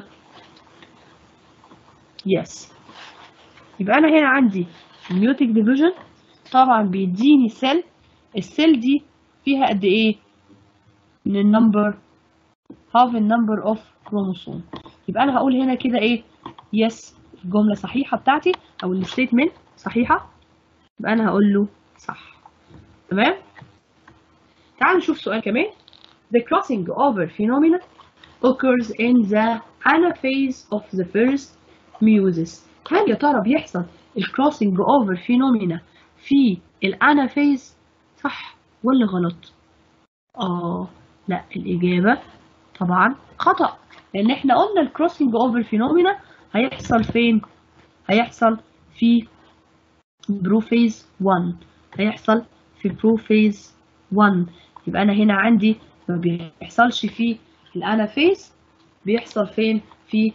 yes يبقى انا هنا عندي الميوتيك ديفيجن طبعا بيديني سيل السيل دي فيها قد ايه من النمبر half النمبر اوف كروموسوم يبقى انا هقول هنا كده ايه yes الجمله صحيحه بتاعتي او الستيتمنت صحيحه يبقى انا هقول له صح تمام تعالوا نشوف سؤال كمان the crossing over phenomena occurs in the anaphase of the first meiosis هل يا ترى بيحصل الكروسنج اوفر فينومينا في الانافيز صح ولا غلط اه لا الاجابه طبعا خطا لان احنا قلنا الكروسنج اوفر فينومينا هيحصل فين هيحصل في بروفيز 1 هيحصل في بروفيز 1 يبقى انا هنا عندي ما بيحصلش في الانافيز بيحصل فين في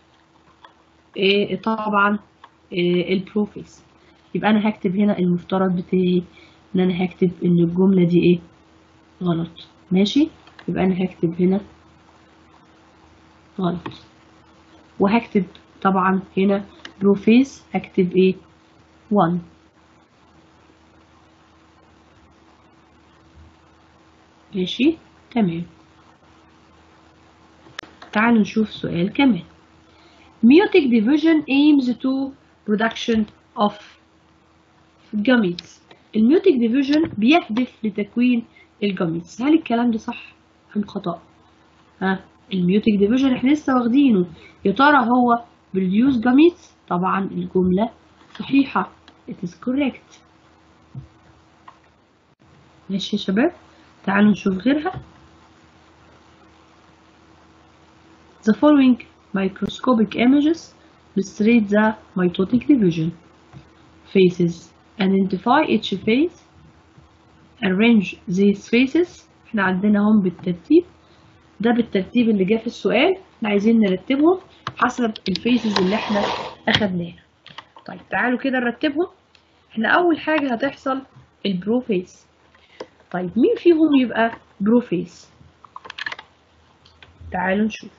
إيه طبعا إيه البروفيس يبقى انا هكتب هنا المفترض بتاعي ان انا هكتب ان الجمله دي ايه غلط ماشي يبقى انا هكتب هنا غلط وهكتب طبعا هنا بروفيس هكتب ايه 1 ماشي تمام تعالوا نشوف سؤال كمان meiotic division aims to production of gametes الميوتيك ديفيجن بيهدف لتكوين الجاميتس هل الكلام ده صح ام خطأ ها الميوتيك ديفيجن احنا لسه واخدينه يا ترى هو produce gametes طبعا الجملة صحيحة it is correct ماشي يا شباب تعالوا نشوف غيرها The following microscopic images illustrate the mitotic division. Phases. Identify each phase. Arrange these phases. احنا عندنا هم بالترتيب. ده بالترتيب اللي جه في السؤال. احنا عايزين نرتبهم حسب الفيسز اللي احنا اخدناها. طيب تعالوا كده نرتبهم. احنا أول حاجة هتحصل البروفيس. طيب مين فيهم يبقى بروفيس؟ تعالوا نشوف.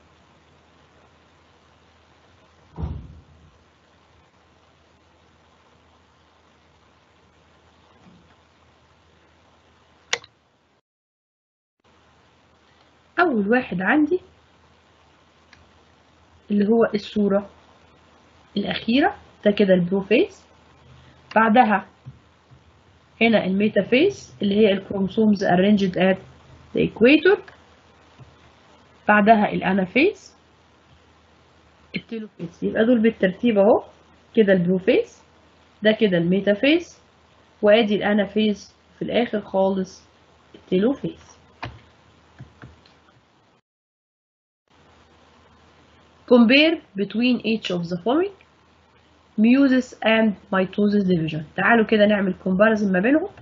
أول واحد عندي اللي هو الصورة الأخيرة ده كده البروفيس بعدها هنا الميتافيس اللي هي الكروموسومز arranged at the equator بعدها الانافيس التيلوفيس يبقى دول بالترتيب اهو كده البروفيس ده كده الميتافيس وادي الانافيس في الاخر خالص التيلوفيس compare between each of the following meiosis and mitosis division تعالوا كده نعمل comparison ما بينهم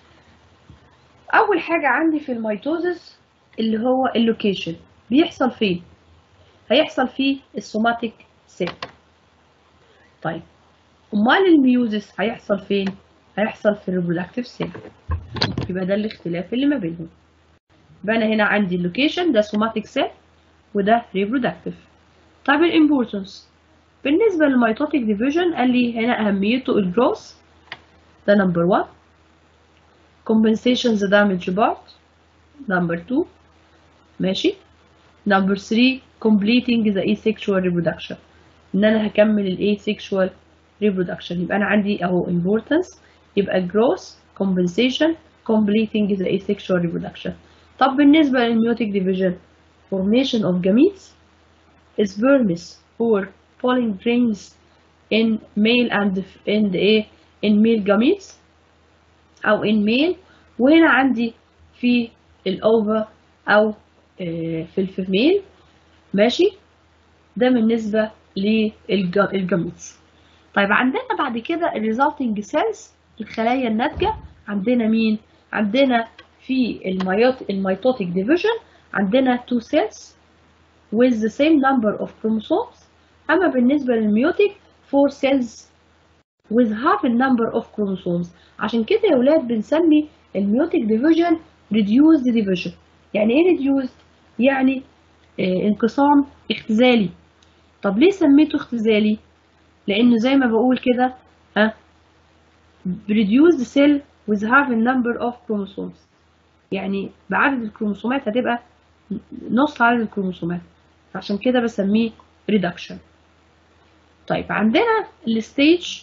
اول حاجة عندي في الميتوزس اللي هو اللوكيشن بيحصل فين هيحصل في السوماتيك سيل طيب امال الميوزس هيحصل فين هيحصل في الريبرودكتيف سيل يبقى ده الاختلاف اللي ما بينهم يبقى انا هنا عندي اللوكيشن ده سوماتيك سيل وده ريبرودكتيف طيب الامبورتنس بالنسبة للميتوتيك ديفيجن قال لي هنا أهميته الجروث ده نمبر 1 compensation the damage part نمبر 2 ماشي نمبر 3 completing the asexual reproduction ان انا هكمل ال asexual reproduction يبقى انا عندي اهو importance يبقى growth compensation completing the asexual reproduction طب بالنسبة للميوتيك division formation of gametes sperms or pollen grains in male and and ايه in male gametes او in male وهنا عندي في الاوفا او في الفيميل ماشي ده بالنسبة للجاميتس طيب عندنا بعد كده الريزلتنج سيلز الخلايا الناتجة عندنا مين عندنا في الميوت الميتوتيك ديفيجن عندنا two cells with the same number of chromosomes أما بالنسبة للميوتيك four cells with half a number of chromosomes عشان كده يا ولاد بنسمي الميوتيك division reduced division يعني ايه reduced؟ يعني آه انقسام اختزالي طب ليه سميته اختزالي؟ لأنه زي ما بقول كده ها reduced cell with half a number of chromosomes يعني بعدد الكروموسومات هتبقى نص عدد الكروموسومات عشان كده بسميه reduction طيب عندنا الستيج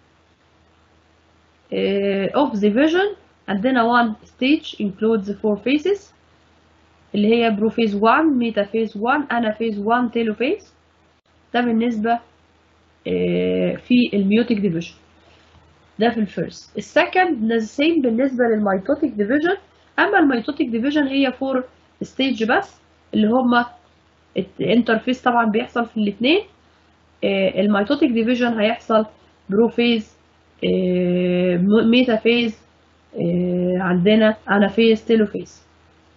of division عندنا one stage includes four phases اللي هي بروفيز 1 ميتافيز 1 انافيز 1 تيلوفيز ده بالنسبة في الميوتيك ديفيجن ده في الفيرست السكند ذا سيم بالنسبة للميتوتيك ديفيجن اما الميتوتيك ديفيجن هي فور ستيج بس اللي هما الانترفيس طبعا بيحصل في الاثنين الميتوتيك ديفيجن هيحصل بروفيز ميتافيز عندنا انافيز تيلوفيز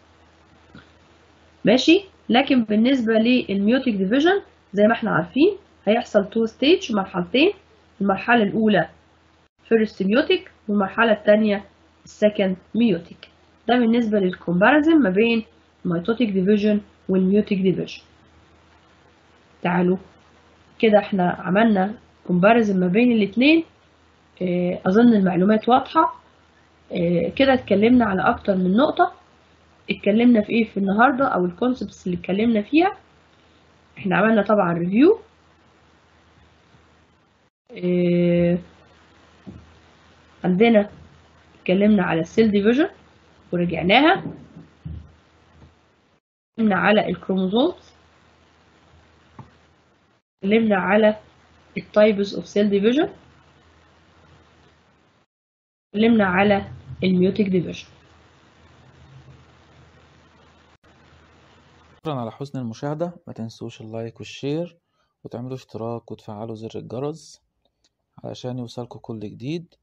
ماشي لكن بالنسبة للميوتيك ديفيجن زي ما احنا عارفين هيحصل تو ستيج مرحلتين المرحلة الأولى فيرست ميوتيك والمرحلة الثانية السكند ميوتيك ده بالنسبة للكومباريزن ما بين الميتوتيك ديفيجن والميوتيك ديفيجن تعالوا كده احنا عملنا كومباريزن ما بين الاتنين اه اظن المعلومات واضحة اه كده اتكلمنا على اكتر من نقطة اتكلمنا في ايه في النهاردة او الكونسبتس اللي اتكلمنا فيها احنا عملنا طبعا ريفيو عندنا اتكلمنا على السيل ديفيجن ورجعناها اتكلمنا على الكروموزومز اتكلمنا على التايبس اوف سيل ديفيجن اتكلمنا على الميوتيك ديفيجن شكرا على حسن المشاهدة ما تنسوش اللايك والشير وتعملوا اشتراك وتفعلوا زر الجرس علشان يوصلكوا كل جديد